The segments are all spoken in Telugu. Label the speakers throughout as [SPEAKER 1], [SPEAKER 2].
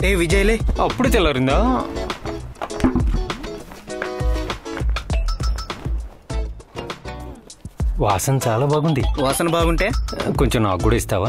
[SPEAKER 1] ఏ విజయ్లే
[SPEAKER 2] అప్పుడు తెల్లారిందా వాసన చాలా బాగుంది
[SPEAKER 1] వాసన బాగుంటే
[SPEAKER 2] కొంచెం నాకు కూడా ఇస్తావా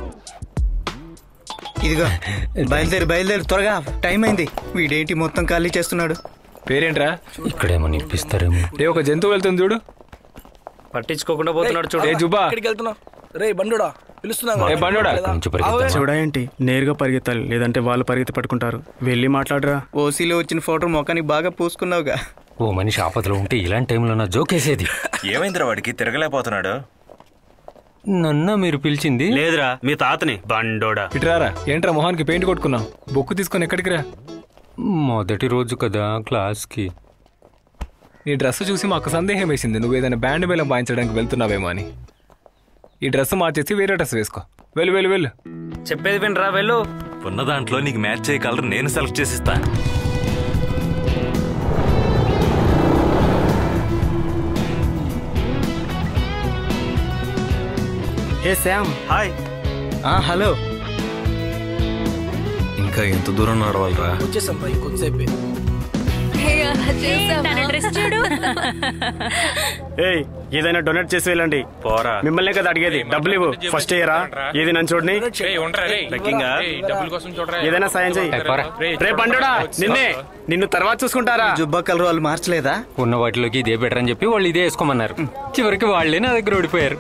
[SPEAKER 1] ఇదిగో బయలుదేరి బయలుదేరి త్వరగా టైం అయింది వీడేంటి మొత్తం ఖాళీ చేస్తున్నాడు
[SPEAKER 3] పేరేంట్రా
[SPEAKER 2] ఇక్కడేమో ఇప్పిస్తారేమో
[SPEAKER 3] రే ఒక జంతువు వెళ్తుంది చూడు
[SPEAKER 4] పట్టించుకోకుండా పోతున్నాడు చూడు
[SPEAKER 3] ఏ జుబ్బా
[SPEAKER 5] ఎక్కడికి వెళ్తున్నావు రే బండుడా పిలుస్తున్నా
[SPEAKER 3] ఏ బండోడా
[SPEAKER 2] ఇక్కడి నుంచి పరిగెత్తాను.
[SPEAKER 6] చూడేంటి నేరుగా పరిగెత్తాలి లేదంటే వాళ్ళు పరిగెత్తి పట్టుకుంటారు వెళ్ళి మాట్లాడరా
[SPEAKER 1] ఓసీలో వచ్చిన ఫోటో మొఖానికి బాగా పూసుకున్నావుగా
[SPEAKER 2] ఓ మనిషి ఆపదలో ఉంటే ఇలాంటి టైంలో నా జోకేసేది
[SPEAKER 7] ఏమైందిరా వాడికి తిరగలేకపోతున్నాడు
[SPEAKER 2] నన్న మీరు పిలిచింది
[SPEAKER 4] లేదురా మీ తాతని బండోడా
[SPEAKER 3] ఇటురారా ఏంట్రా మొహానికి పెయింట్ కొట్టుకున్నావు బుక్ తీసుకొని ఎక్కడికి రా
[SPEAKER 2] మొదటి రోజు కదా క్లాస్కి
[SPEAKER 3] నీ డ్రెస్ చూసి మాకు సందేహం వేసింది నువ్వు ఏదైనా బ్యాండ్ మేళం వాయించడానికి వెళ్తున్నావేమో అని ఈ డ్రెస్ మార్చేసి వేరే డ్రెస్ వేసుకో వెళ్ళు వెళ్ళు వెళ్ళు
[SPEAKER 4] చెప్పేది వినరా వెళ్ళు
[SPEAKER 7] ఉన్న దాంట్లో నీకు మ్యాచ్ అయ్యే కలర్ నేను సెలెక్ట్ చేసిస్తా
[SPEAKER 6] ఏ శ్యామ్
[SPEAKER 4] హాయ్
[SPEAKER 1] ఆ, హలో
[SPEAKER 7] ఇంకా ఎంత దూరం నడవాలరా
[SPEAKER 5] వచ్చేసాం పై కొంతసేపు
[SPEAKER 8] తన డ్రెస్ చూడు
[SPEAKER 6] ఏయ్ ఏదైనా డొనేట్ చేసి వెళ్ళండి
[SPEAKER 4] పోరా
[SPEAKER 6] మిమ్మల్ని కదా అడిగేది డబ్బులు ఇవ్వు ఫస్ట్ ఇయరా ఏది నన్ను చూడని
[SPEAKER 4] లెక్కింగా
[SPEAKER 6] ఏదైనా సాయం చెయ్యి
[SPEAKER 2] ఏ, పోరా.
[SPEAKER 6] రే బండుడా నిన్నే నిన్ను తర్వాత చూసుకుంటారా
[SPEAKER 1] జుబ్బా కలర్ వాళ్ళు మార్చలేదా
[SPEAKER 2] ఉన్న వాటిలోకి ఇదే బెటర్ అని చెప్పి వాళ్ళు ఇదే వేసుకోమన్నారు చివరికి వాళ్ళే నా దగ్గర ఓడిపోయారు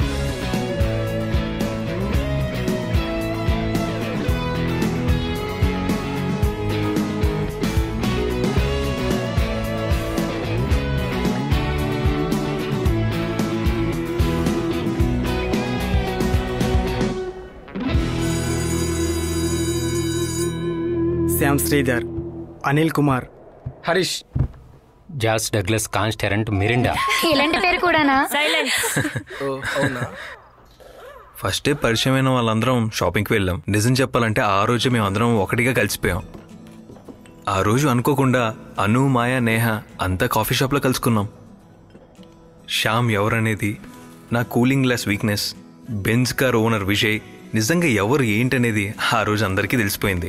[SPEAKER 6] శ్యామ్ శ్రీధర్ అనిల్ కుమార్
[SPEAKER 3] హరీష్
[SPEAKER 2] జాస్ డగ్లస్ కాన్స్టెరెంట్ మిరిండా
[SPEAKER 8] ఇలాంటి పేరు కూడానా
[SPEAKER 5] ఓ, అవునా
[SPEAKER 7] ఫస్ట్ డే పరిచయమైన వాళ్ళందరం షాపింగ్కి వెళ్ళాం నిజం చెప్పాలంటే ఆ రోజు మేము అందరం ఒకటిగా కలిసిపోయాం ఆ రోజు అనుకోకుండా అను మాయ నేహ అంతా కాఫీ షాప్లో కలుసుకున్నాం శ్యామ్ ఎవరనేది నా cooling glass weakness Benz car owner Vijay నిజంగా ఎవరు ఏంటనేది ఆ రోజు అందరికీ తెలిసిపోయింది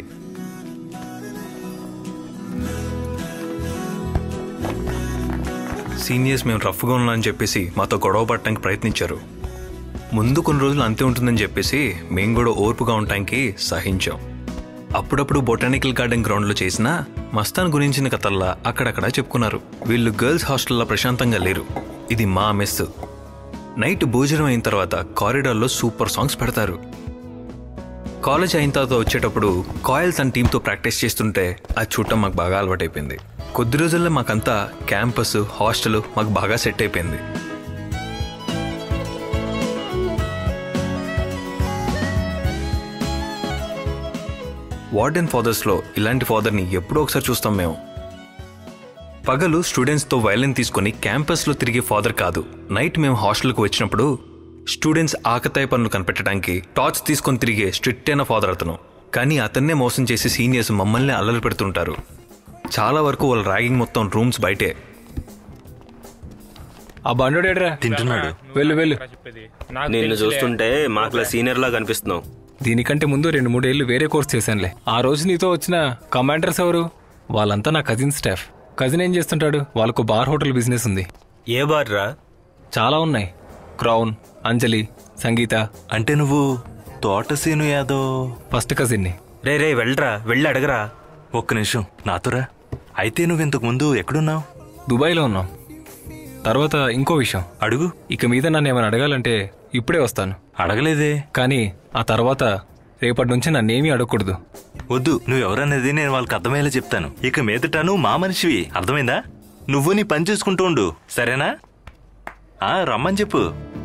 [SPEAKER 7] సీనియర్స్ మేము రఫ్గా ఉన్నామని చెప్పేసి మాతో గొడవ పడటానికి ప్రయత్నించారు ముందు కొన్ని రోజులు అంతే ఉంటుందని చెప్పేసి మేము కూడా ఓర్పుగా ఉండటానికి సహించాం అప్పుడప్పుడు బొటానికల్ గార్డెన్ గ్రౌండ్లో చేసిన మస్తాన్ గురించిన కథల్లా అక్కడక్కడ చెప్పుకున్నారు వీళ్ళు గర్ల్స్ హాస్టల్లో ప్రశాంతంగా లేరు ఇది మా మెస్ నైట్ భోజనం అయిన తర్వాత కారిడార్లో సూపర్ సాంగ్స్ పెడతారు కాలేజ్ అయిన తర్వాత వచ్చేటప్పుడు కాయల్ తన టీంతో ప్రాక్టీస్ చేస్తుంటే అది చూడటం మాకు బాగా అలవాటైపోయింది కొద్ది రోజుల్లో మాకంతా క్యాంపస్ హాస్టల్ మాకు బాగా సెట్ అయిపోయింది వార్డెన్ ఫాదర్స్లో ఇలాంటి ఫాదర్ని ఎప్పుడో ఒకసారి చూస్తాం మేము పగలు స్టూడెంట్స్తో వైలెన్ తీసుకొని క్యాంపస్లో తిరిగే ఫాదర్ కాదు నైట్ మేము హాస్టల్కి వచ్చినప్పుడు స్టూడెంట్స్ ఆకతాయి పనులు కనిపెట్టడానికి టార్చ్ తీసుకొని తిరిగే స్ట్రిక్ట్ అయిన ఫాదర్ అతను కానీ అతన్నే మోసం చేసి సీనియర్స్ మమ్మల్ని అల్లరి పెడుతుంటారు చాలా వరకు వాళ్ళ ర్యాగింగ్ మొత్తం రూమ్స్ బయటే
[SPEAKER 3] ఆ బండోడేడ్రా
[SPEAKER 7] తింటున్నాడు
[SPEAKER 3] వెళ్ళు వెళ్ళు
[SPEAKER 4] నిన్ను చూస్తుంటే మాకులా సీనియర్ లా కనిపిస్తున్నావు
[SPEAKER 3] దీనికంటే ముందు రెండు మూడేళ్లు వేరే కోర్స్ చేశానులే ఆ రోజు నీతో వచ్చిన కమాండర్స్ ఎవరు వాళ్ళంతా నా కజిన్ స్టాఫ్ కజిన్ ఏం చేస్తుంటాడు వాళ్ళకు బార్ హోటల్ బిజినెస్ ఉంది
[SPEAKER 4] ఏ బార్ రా
[SPEAKER 3] చాలా ఉన్నాయి క్రౌన్ అంజలి సంగీత
[SPEAKER 7] అంటే నువ్వు తోటసీను యాదవ్
[SPEAKER 3] ఫస్ట్ కజిన్ని
[SPEAKER 4] రే రే వెళ్ళరా వెళ్ళి అడగరా
[SPEAKER 7] ఒక్క నిమిషం నాతోరా అయితే నువ్వు ఇంతకు ముందు ఎక్కడున్నావు
[SPEAKER 3] దుబాయ్లో ఉన్నాం తర్వాత ఇంకో విషయం
[SPEAKER 7] అడుగు
[SPEAKER 3] ఇక మీద నన్ను ఏమైనా అడగాలంటే ఇప్పుడే వస్తాను
[SPEAKER 7] అడగలేదే
[SPEAKER 3] కానీ ఆ తర్వాత రేపటి నుంచి నన్నేమీ అడగకూడదు
[SPEAKER 7] వద్దు నువ్వెవరనేది నేను వాళ్ళకి అర్థమయ్యేలా చెప్తాను ఇక మీదట నువ్వు మా మనిషివి అర్థమైందా నువ్వు నీ పని చూసుకుంటూ ఉండు సరేనా ఆ రమ్మని చెప్పు